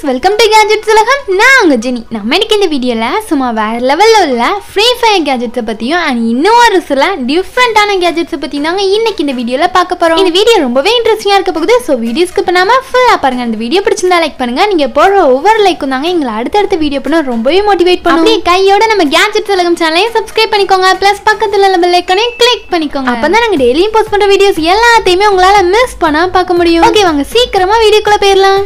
friends welcome to gadgets உலகம் நான் உங்க ஜெனி நம்ம இன்னைக்கு இந்த வீடியோவில் சும்மா வேற லெவலில் உள்ள ஃப்ரீ ஃபயர் கேஜெட்ஸை பற்றியும் அண்ட் இன்னும் ஒரு சில டிஃப்ரெண்ட்டான கேஜெட்ஸை பற்றி தாங்க இன்னைக்கு இந்த வீடியோவில் பார்க்க போகிறோம் இந்த வீடியோ ரொம்பவே இன்ட்ரெஸ்டிங்காக இருக்க போகுது ஸோ வீடியோ ஸ்கிப் பண்ணாமல் ஃபுல்லாக பாருங்க இந்த வீடியோ பிடிச்சிருந்தா லைக் பண்ணுங்க நீங்கள் போடுற ஒவ்வொரு லைக்கும் தாங்க எங்களை அடுத்தடுத்த வீடியோ பண்ண ரொம்பவே மோட்டிவேட் பண்ணும் அப்படியே கையோட நம்ம கேஜெட்ஸ் உலகம் சேனலையும் சப்ஸ்கிரைப் பண்ணிக்கோங்க ப்ளஸ் பக்கத்தில் உள்ள பெல் ஐக்கனையும் கிளிக் பண்ணிக்கோங்க அப்போ தான் நாங்கள் டெய்லியும் போஸ்ட் பண்ணுற வீடியோஸ் எல்லாத்தையுமே உங்களால் மிஸ் பண்ணாமல் பார்க்க முடியும் ஓகே வாங்க சீக்கிரமாக வீடியோக்குள்ளே போயிடலாம்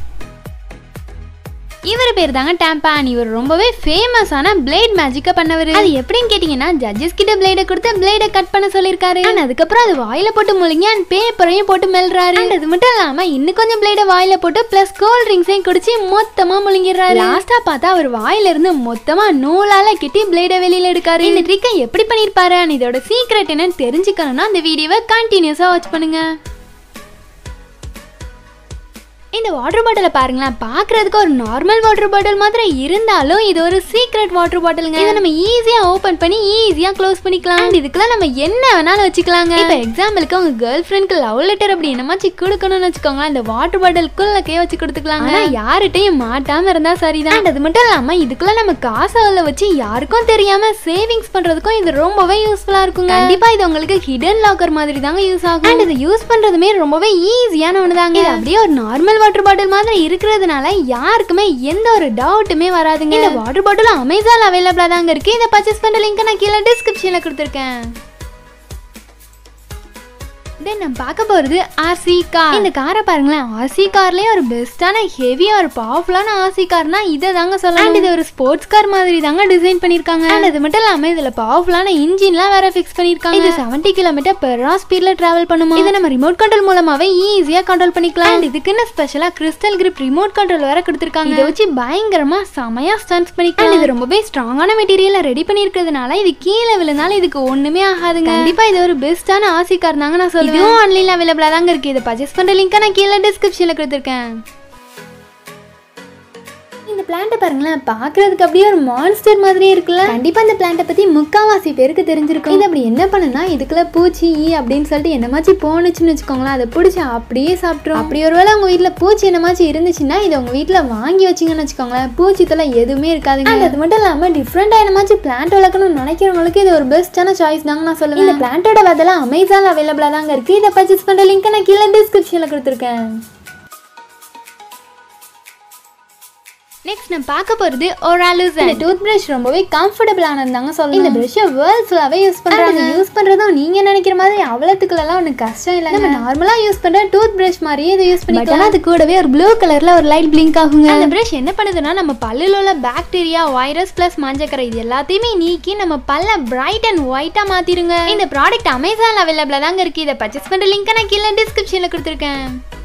இவர் பேர் தாங்க டேம்பான் இவர் ரொம்பவே ஃபேமஸான பிளேட் மேஜிக்கை பண்ணவர் அது எப்படின்னு கேட்டிங்கன்னா ஜட்ஜஸ் கிட்ட பிளேடை கொடுத்து பிளேடை கட் பண்ண சொல்லியிருக்காரு அண்ட் அதுக்கப்புறம் அது வாயில போட்டு முழுங்கி அண்ட் பேப்பரையும் போட்டு மெல்றாரு அண்ட் அது மட்டும் இல்லாம இன்னும் கொஞ்சம் பிளேடை வாயில போட்டு பிளஸ் கோல்ட் ட்ரிங்க்ஸையும் குடிச்சு மொத்தமா முழுங்கிடுறாரு லாஸ்டா பார்த்தா அவர் வாயில இருந்து மொத்தமா நூலால கட்டி பிளேடை வெளியில எடுக்காரு இந்த ட்ரிக்கை எப்படி பண்ணிருப்பாரு அண்ட் இதோட சீக்ரெட் என்னன்னு தெரிஞ்சுக்கணும்னா இந்த வீடியோவை கண்டினியூஸா வாட்ச் பண்ணுங்க இந்த வாட்டர் பாட்டிலை பாருங்களேன் பார்க்கறதுக்கு ஒரு நார்மல் வாட்டர் பாட்டில் மாதிரி இருந்தாலும் இது ஒரு சீக்ரெட் வாட்டர் பாட்டிலுங்க இதை நம்ம ஈஸியா ஓபன் பண்ணி ஈஸியா க்ளோஸ் பண்ணிக்கலாம் And இதுக்கெல்லாம் நம்ம என்ன வேணாலும் வச்சுக்கலாங்க இப்போ எக்ஸாம்பிளுக்கு உங்க கேர்ள் ஃப்ரெண்ட்க்கு லவ் லெட்டர் அப்படி என்னமாச்சு கொடுக்கணும்னு வச்சுக்கோங்களேன் இந்த வாட்டர் பாட்டிலுக்குள்ளக்கே வச்சு கொடுத்துக்கலாம் ஆனா யார்கிட்டயும் மாட்டாம இருந்தா சரிதான் And அது மட்டும் இல்லாம இதுக்குள்ள நம்ம காசை உள்ள வச்சு யாருக்கும் தெரியாம சேவிங்ஸ் பண்றதுக்கும் இது ரொம்பவே யூஸ்ஃபுல்லா இருக்குங்க கண்டிப்பா இது உங்களுக்கு ஹிடன் லாக்கர் மாதிரி தாங்க யூஸ் ஆகும் அண்ட் இதை யூஸ் பண்றதுமே ரொம்பவே ஈஸியான ஒன்று தாங்க இது அப்படியே ஒரு நார்மல் வாட்டர் பாட்டில் மாதிரி இருக்கிறதுனால யாருக்குமே எந்த ஒரு டவுட்டுமே வராதுங்க இந்த வாட்டர் பாட்டில் அமேசான் அவைலபிளா தாங்க இருக்கு இதை பர்ச்சேஸ் பண்ற லிங்க் நான் கீழே டிஸ்கிரிப்ஷன்ல கொடுத்துருக்கேன் தென் நம்ம பார்க்க போகிறது ஆர்சி கார் இந்த காரை பாருங்களேன் ஆர்சி கார்லேயே ஒரு பெஸ்ட்டான ஹெவி ஒரு பவர்ஃபுல்லான ஆர்சி கார்னா இதை தாங்க சொல்லலாம் And இது ஒரு ஸ்போர்ட்ஸ் கார் மாதிரி தாங்க டிசைன் பண்ணியிருக்காங்க அண்ட் அது மட்டும் இல்லாமல் இதில் பவர்ஃபுல்லான இன்ஜின்லாம் வேற ஃபிக்ஸ் பண்ணியிருக்காங்க இது செவன்ட்டி கிலோமீட்டர் பெர் ஹவர் ஸ்பீடில் ட்ராவல் பண்ணுமா இதை நம்ம ரிமோட் கண்ட்ரோல் மூலமாவே ஈஸியாக கண்ட்ரோல் பண்ணிக்கலாம் And இதுக்குன்னு ஸ்பெஷலாக கிறிஸ்டல் கிரிப் ரிமோட் கண்ட்ரோல் வேற கொடுத்துருக்காங்க இதை வச்சு பயங்கரமா செமையா ஸ்டன்ஸ் பண்ணிக்கலாம் And இது ரொம்பவே ஸ்ட்ராங்கான மெட்டீரியலை ரெடி பண்ணியிருக்கிறதுனால இது கீழே விழுந்தாலும் இதுக்கு ஒண்ணுமே ஆகாதுங்க கண்டிப்பா இது ஒரு பெஸ்ட்டான ஆசி கார் தாங்க நான் சொல்லுவேன் இதுவும் ஆன்லைன்ல அவைலபிளா தாங்க இருக்கு இதை பர்ச்சேஸ் பண்ற லிங்க் நான் கீழே டிஸ்கிரிப்ஷன்ல கொடுத்துருக்கேன் இந்த பிளான்ட்டை பாருங்களேன் பார்க்கறதுக்கு அப்படியே ஒரு மான்ஸ்டர் மாதிரியே இருக்குல்ல கண்டிப்பா இந்த பிளான்ட்டை பத்தி முக்காவாசி பேருக்கு தெரிஞ்சிருக்கும் இது அப்படி என்ன பண்ணுனா இதுக்குள்ள பூச்சி ஈ அப்படின்னு சொல்லிட்டு என்னமாச்சு போனுச்சுன்னு வச்சுக்கோங்களேன் அதை பிடிச்சி அப்படியே சாப்பிட்ரும் அப்படி ஒருவேளை உங்க வீட்ல பூச்சி என்னமாச்சு இருந்துச்சுன்னா இதை உங்க வீட்ல வாங்கி வச்சீங்கன்னு வச்சுக்கோங்களேன் பூச்சி தொலை எதுவுமே இருக்காதுங்க And அது மட்டும் இல்லாம டிஃப்ரெண்டா என்னமாச்சு பிளான்ட் வளர்க்கணும்னு நினைக்கிறவங்களுக்கு இது ஒரு பெஸ்ட்டான சாய்ஸ் தாங்க நான் சொல்லுவேன் இந்த பிளான்ட்டோட விதெல்லாம் அமேசான் அவைலபிளா தாங்க இருக்கு இதை பர்ச்சேஸ் பண்ற லிங்க் நான் கீழே டிஸ்கிரிப்ஷன்ல கொடுத்துருக்கேன் நெக்ஸ்ட் நான் பார்க்க போகிறது ஒராலுஸ் இந்த டூத் பிரஷ் ரொம்பவே கம்ஃபர்டபுளானது தாங்க சொல்லணும் இந்த ப்ரஷ்ஷை வேர்ல்ட் ஃபுல்லாகவே யூஸ் பண்ணுறாங்க யூஸ் பண்ணுறதும் நீங்கள் நினைக்கிற மாதிரி அவ்வளோத்துக்குலாம் ஒன்றும் கஷ்டம் இல்லை நம்ம நார்மலாக யூஸ் பண்ணுற டூத் பிரஷ் மாதிரியே இதை யூஸ் பண்ணிக்கலாம் அது கூடவே ஒரு ப்ளூ கலரில் ஒரு லைட் பிளிங்க் ஆகுங்க அந்த பிரஷ் என்ன பண்ணுதுன்னா நம்ம பல்லில் உள்ள பாக்டீரியா வைரஸ் ப்ளஸ் மஞ்சக்கரை இது எல்லாத்தையுமே நீக்கி நம்ம பல்ல பிரைட் அண்ட் ஒயிட்டாக மாற்றிடுங்க இந்த ப்ராடக்ட் அமேசான் அவைலபிளாக தாங்க இருக்குது இதை பர்ச்சேஸ் பண்ணுற லிங்க்கை நான் கீழே டிஸ்கிரிப்ஷனில் கொடுத்துருக்கேன்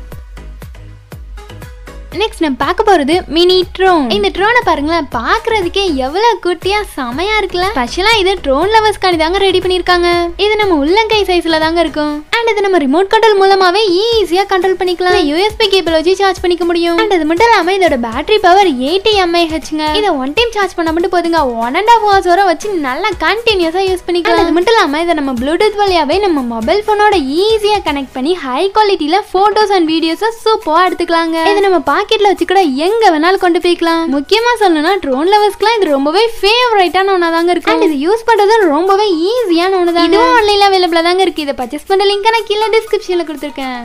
நெக்ஸ்ட் நம்ம பார்க்க போறது மினி ட்ரோன் இந்த ட்ரோனை பாருங்களேன் பார்க்கிறதுக்கே எவ்வளவு குட்டியா செமையா இருக்குல்ல ஸ்பெஷலா இது ட்ரோன் லவர்ஸ்க்காண்டி தாங்க ரெடி பண்ணிருக்காங்க இது நம்ம உள்ளங்கை சைஸ்ல தாங்க இருக்கும் அண்ட் இது நம்ம ரிமோட் கண்ட்ரோல் மூலமாவே ஈஸியா கண்ட்ரோல் பண்ணிக்கலாம் யூஎஸ்பி கேபிள் வச்சு சார்ஜ் பண்ணிக்க முடியும் அண்ட் அது மட்டும் இல்லாம இதோட பேட்டரி பவர் எயிட்டி எம்ஐஹெச்ங்க இதை ஒன் டைம் சார்ஜ் பண்ண மட்டும் போதுங்க ஒன் அண்ட் ஹாஃப் ஹவர்ஸ் வரை வச்சு நல்லா கண்டினியூஸா யூஸ் பண்ணிக்கலாம் அது மட்டும் இல்லாம இதை நம்ம ப்ளூடூத் வழியாவே நம்ம மொபைல் போனோட ஈஸியா கனெக்ட் பண்ணி ஹை குவாலிட்டியில போட்டோஸ் அண்ட் வீடியோஸை சூப்பரா எடுத்துக்கலாங்க இது நம்ம பாக்கெட்ல வச்சு கூட எங்க வேணாலும் கொண்டு போய்க்கலாம் முக்கியமா சொல்லணும்னா ட்ரோன் லவர்ஸ்க்குலாம் இது ரொம்பவே ஃபேவரட்டான ஒன்றா தாங்க இருக்கும் And இது யூஸ் பண்றது ரொம்பவே ஈஸியான ஒன்று தான் இதுவும் ஆன்லைன்ல அவைலபிளா தாங்க இருக்கு இதை பர்ச்சேஸ் பண்ண லிங்க் நான் கீழே டிஸ்கிரிப்ஷன்ல கொடுத்துருக்கேன்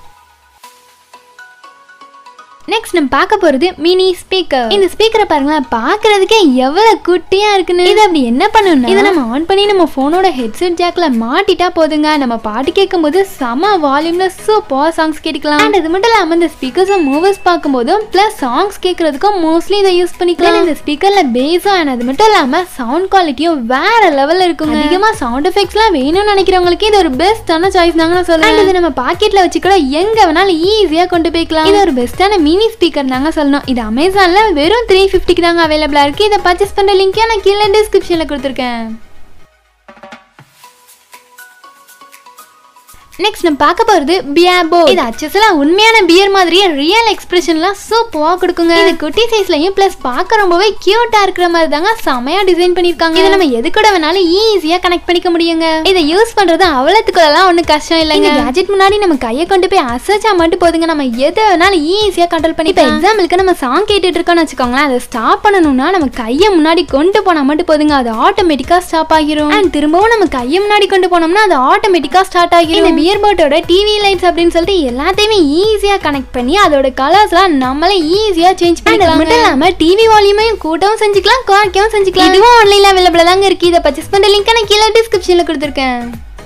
நெக்ஸ்ட் நம்ம பார்க்க போறது மினி ஸ்பீக்கர் இந்த ஸ்பீக்கரை பாருங்களேன் பார்க்கிறதுக்கே எவ்வளவு குட்டியா இருக்குன்னு இது அப்படி என்ன பண்ணணும் இதை நம்ம ஆன் பண்ணி நம்ம போனோட ஹெட்செட் ஜாக்ல மாட்டிட்டா போதுங்க நம்ம பாட்டு கேட்கும்போது செம வால்யூம்ல சூப்பர் சாங்ஸ் கேட்கலாம் அண்ட் இது மட்டும் இல்லாம இந்த ஸ்பீக்கர்ஸ் மூவர்ஸ் பார்க்கும்போதும் பிளஸ் சாங்ஸ் கேட்கறதுக்கும் மோஸ்ட்லி இதை யூஸ் பண்ணிக்கலாம் இந்த ஸ்பீக்கர்ல பேஸும் அண்ட் அது மட்டும் இல்லாம சவுண்ட் குவாலிட்டியும் வேற லெவல்ல இருக்கும் அதிகமா சவுண்ட் எஃபெக்ட்ஸ்லாம் வேணும்னு நினைக்கிறவங்களுக்கு இது ஒரு பெஸ்டான சாய்ஸ் தாங்க நான் சொல்லுவேன் And இது நம்ம பாக்கெட்ல வச்சு கூட எங்க வேணாலும் ஈஸியா கொண்டு போய்க்கலாம் இது ஒரு பெஸ்டான மினி ஸ்பீக்கர் தாங்க சொல்லணும் இது அமேசான்ல வெறும் த்ரீ ஃபிஃப்டிக்கு தாங்க அவைலபிளா இருக்கு இதை பர்ச்சேஸ் பண்ற லிங்க்கே நான் கீழே டிஸ்கிரிப்ஷன்ல கொடுத்துருக்கேன் நெக்ஸ்ட் நம்ம பார்க்க போறது பியாபோ இது அச்சஸ்ல உண்மையான பியர் மாதிரியே ரியல் எக்ஸ்பிரஷன்லாம் சூப்பரா கொடுக்குங்க இது குட்டி சைஸ்லயும் பிளஸ் பார்க்க ரொம்பவே கியூட்டா இருக்கிற மாதிரி தாங்க செமையா டிசைன் பண்ணிருக்காங்க இதை நம்ம எது கூட வேணாலும் ஈஸியா கனெக்ட் பண்ணிக்க முடியுங்க இதை யூஸ் பண்றது அவ்வளத்துக்குள்ளலாம் ஒன்றும் கஷ்டம் இல்லைங்க கேஜெட் முன்னாடி நம்ம கையை கொண்டு போய் அசைச்சா மட்டும் போதுங்க நம்ம எதை வேணாலும் ஈஸியா கண்ட்ரோல் பண்ணி இப்போ எக்ஸாம்பிளுக்கு நம்ம சாங் கேட்டுட்டு இருக்கோம்னு வச்சுக்கோங்களேன் அதை ஸ்டாப் பண்ணணும்னா நம்ம கையை முன்னாடி கொண்டு போனா மட்டும் போதுங்க அது ஆட்டோமேட்டிக்கா ஸ்டாப் ஆகிரும் அண்ட் திரும்பவும் நம்ம கையை முன்னாடி கொண்டு போனோம்னா அது ஆட்டோமேட்டிக்கா ஸ்டார்ட் ஆகிரும் இந்த பியர் போட்டோட டிவி லைட்ஸ் அப்படின்னு சொல்லிட்டு எல்லாத்தையுமே ஈஸியா கனெக்ட் பண்ணி அதோட கலர்ஸ்லாம் நம்மளே ஈஸியா சேஞ்ச் பண்ணிக்கலாம் மட்டும் இல்லாம டிவி வால்யூமையும் கூட்டவும் செஞ்சுக்கலாம் குறைக்கவும் செஞ்சுக்கலாம் இதுவும் ஆன்லைன்ல அவைலபிளா தாங்க இருக்கு இதை பர்ச்சேஸ் பண்ற லிங்க் நான் கீழே டிஸ்கிரிப்ஷன்ல கொடுத்துருக்கேன்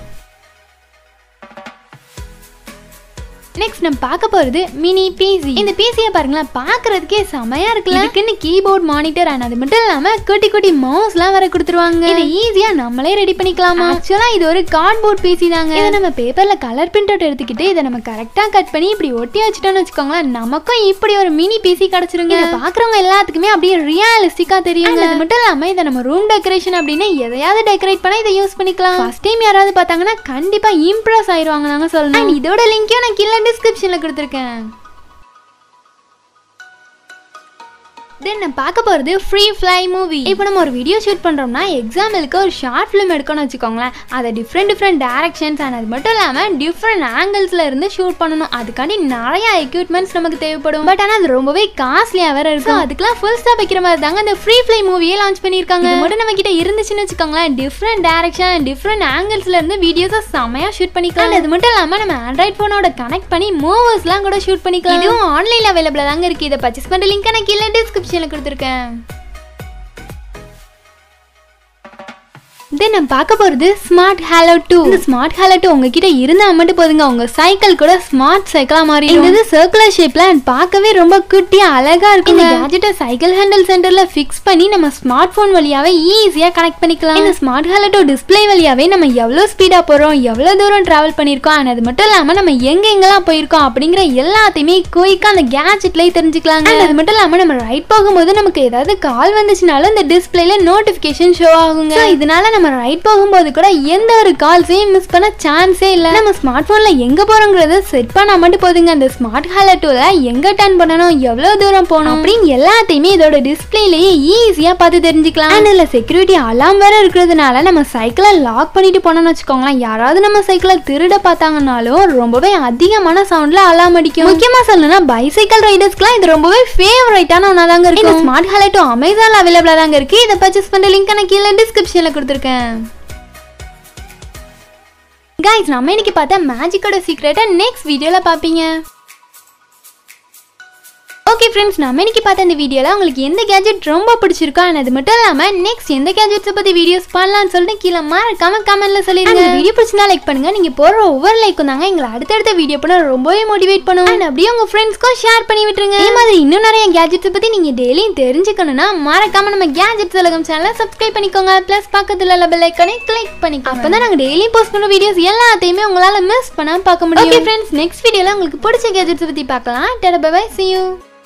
நெக்ஸ்ட் நம்ம பார்க்க போறது மினி பிசி இந்த பிசியை பாருங்களேன் பார்க்கிறதுக்கே செமையா இருக்குல்ல இதுக்குன்னு கீபோர்ட் மானிட்டர் அண்ட் அது மட்டும் இல்லாம குட்டி குட்டி மவுஸ்லாம் வர கொடுத்துருவாங்க இதை ஈஸியா நம்மளே ரெடி பண்ணிக்கலாமா ஆக்சுவலா இது ஒரு கார்ட்போர்ட் பிசி தாங்க இதை நம்ம பேப்பர்ல கலர் பிரிண்ட் அவுட் எடுத்துக்கிட்டு இதை நம்ம கரெக்டா கட் பண்ணி இப்படி ஒட்டி வச்சுட்டோம்னு வச்சுக்கோங்களேன் நமக்கும் இப்படி ஒரு மினி பிசி கிடைச்சிருங்க இதை பாக்குறவங்க எல்லாத்துக்குமே அப்படியே ரியலிஸ்டிக்கா தெரியும் அது மட்டும் இல்லாம இதை நம்ம ரூம் டெக்கரேஷன் அப்படின்னு எதையாவது டெக்கரேட் பண்ண இதை யூஸ் பண்ணிக்கலாம் ஃபர்ஸ்ட் டைம் யாராவது பார்த்தாங்கன்னா கண்டிப்பா இம்ப்ரெஸ் ஆயிருவாங்க நாங்க சொல்லணும் And இதோட லிங்க்கையும் நான் கீழே டிஸ்கிரிப்ஷன்ல கொடுத்துருக்கேன் தென் நான் பார்க்க போகிறது ஃப்ரீ ஃப்ளை மூவி இப்போ நம்ம ஒரு வீடியோ ஷூட் பண்ணுறோம்னா எக்ஸாம்பிளுக்கு ஒரு ஷார்ட் ஃபிலிம் எடுக்கணும்னு வச்சுக்கோங்களேன் அதை டிஃப்ரெண்ட் டிஃப்ரெண்ட் டேரக்ஷன்ஸ் அண்ட் அது மட்டும் இல்லாமல் டிஃப்ரெண்ட் ஆங்கிள்ஸில் இருந்து ஷூட் பண்ணணும் அதுக்காண்டி நிறைய எக்யூப்மெண்ட்ஸ் நமக்கு தேவைப்படும் பட் ஆனால் அது ரொம்பவே காஸ்ட்லியாக வேற இருக்கும் அதுக்கெல்லாம் ஃபுல் ஸ்டாப் வைக்கிற மாதிரி தாங்க இந்த ஃப்ரீ ஃப்ளை மூவியே லான்ச் பண்ணியிருக்காங்க இது மட்டும் நம்ம கிட்ட இருந்துச்சுன்னு வச்சுக்கோங்களேன் டிஃப்ரெண்ட் டேரக்ஷன் டிஃப்ரெண்ட் ஆங்கிள்ஸ்ல இருந்து வீடியோஸை செமையாக ஷூட் பண்ணிக்கலாம் And அது மட்டும் இல்லாமல் நம்ம ஆண்ட்ராய்ட் ஃபோனோட கனெக்ட் பண்ணி மூவர்ஸ்லாம் கூட ஷூட் பண்ணிக்கலாம் இதுவும் ஆன்லைனில் அவைலபிளாக தாங்க இருக்குது இதை பர்ச்சேஸ் பண்ணுற லிங்க் நான் கீழே டிஸ்கிரிப்ஷனில் கொடுத்துருக்கேன் தென் நம்ம பார்க்க போகிறது ஸ்மார்ட் ஹேலோ டூ இந்த ஸ்மார்ட் ஹேலோ டூ உங்ககிட்ட இருந்தால் மட்டும் போதுங்க உங்க சைக்கிள் கூட ஸ்மார்ட் சைக்கிளாக மாறி இந்த இது சர்க்குலர் ஷேப்ல பார்க்கவே ரொம்ப குட்டியா அழகா இருக்கும் இந்த கேஜெட்டை சைக்கிள் ஹேண்டில் சென்டர்ல ஃபிக்ஸ் பண்ணி நம்ம ஸ்மார்ட் ஃபோன் வழியாவே ஈஸியாக கனெக்ட் பண்ணிக்கலாம் இந்த ஸ்மார்ட் ஹேலோ டூ டிஸ்பிளே வழியாவே நம்ம எவ்வளோ ஸ்பீடாக போகிறோம் எவ்வளோ தூரம் டிராவல் பண்ணியிருக்கோம் and அது மட்டும் இல்லாமல் நம்ம எங்க எங்கெல்லாம் போயிருக்கோம் அப்படிங்கிற எல்லாத்தையுமே குயிக்காக அந்த கேஜெட்லேயே தெரிஞ்சுக்கலாங்க And அது மட்டும் இல்லாமல் நம்ம ரைட் போகும்போது நமக்கு ஏதாவது கால் வந்துச்சுனாலும் இந்த டிஸ்பிளேல நோட்டிஃபிகேஷன் ஷோ ஆகுங்க So, இதனால நம்ம ரைட் போகும்போது கூட எந்த ஒரு கால்ஸையும் மிஸ் பண்ண சான்ஸே இல்லை நம்ம ஸ்மார்ட் ஃபோன்ல எங்க போறோங்கிறத செட் பண்ணா மட்டும் போதுங்க அந்த ஸ்மார்ட் ஹாலர் டூல எங்க டர்ன் பண்ணணும் எவ்வளவு தூரம் போகணும் அப்படின்னு எல்லாத்தையுமே இதோட டிஸ்பிளேலயே ஈஸியா பார்த்து தெரிஞ்சுக்கலாம் அண்ட் இதுல செக்யூரிட்டி அலாம் வேற இருக்கிறதுனால நம்ம சைக்கிளை லாக் பண்ணிட்டு போனோம்னு வச்சுக்கோங்களேன் யாராவது நம்ம சைக்கிளை திருட பார்த்தாங்கனாலும் ரொம்பவே அதிகமான சவுண்ட்ல அலாம் அடிக்கும் முக்கியமா சொல்லணும்னா பைசைக்கிள் ரைடர்ஸ்க்குலாம் இது ரொம்பவே ஃபேவரட்டான ஒன்றா தாங்க இருக்கு இந்த ஸ்மார்ட் ஹாலர் டூ அமேசான் அவைலபிளா தாங்க இருக்கு இதை பர்ச்சேஸ் பண்ற லிங்க் நான் கீழே டிஸ்கிரிப்ஷன்ல கொடுத்துருக்கேன் கைஸ் நம்ம இன்னைக்கு பார்த்தா மேஜிக்கோட சீக்ரெட்டை நெக்ஸ்ட் வீடியோல பார்ப்பீங்க ஓகே ஃப்ரெண்ட்ஸ் நம்ம இன்னைக்கு பார்த்த இந்த வீடியோவில் உங்களுக்கு எந்த கேஜெட் ரொம்ப பிடிச்சிருக்கோ and அது மட்டும் இல்லாமல் நெக்ஸ்ட் எந்த கேஜெட்ஸை பற்றி வீடியோஸ் பண்ணலாம்னு சொல்லிட்டு கீழே மறக்காம கமெண்ட்ல சொல்லிடுங்க வீடியோ பிடிச்சிருந்தா லைக் பண்ணுங்க நீங்கள் போடுற ஒவ்வொரு லைக்கும் தாங்க எங்களை அடுத்தடுத்த வீடியோ பண்ண ரொம்பவே மோட்டிவேட் பண்ணுவோம் and அப்படியே உங்கள் ஃப்ரெண்ட்ஸ்க்கும் ஷேர் பண்ணி விட்டுருங்க இதே மாதிரி இன்னும் நிறைய கேஜெட்ஸை பற்றி நீங்கள் டெய்லியும் தெரிஞ்சுக்கணும்னா மறக்காம நம்ம கேஜெட்ஸ் உலகம் சேனலை சப்ஸ்கிரைப் பண்ணிக்கோங்க ப்ளஸ் பக்கத்தில் உள்ள பெல் ஐக்கனை கிளிக் பண்ணிக்கோங்க அப்போ தான் நாங்கள் டெய்லியும் போஸ்ட் பண்ண வீடியோஸ் எல்லாத்தையுமே உங்களால் மிஸ் பண்ணாம பார்க்க முடியும் ஓகே ஃப்ரெண்ட்ஸ் நெக்ஸ்ட் வீடியோவில் உங்களுக்கு பிடிச்ச கேஜெட்ஸை பற்றி பார்க்கலாம் டெட பை see you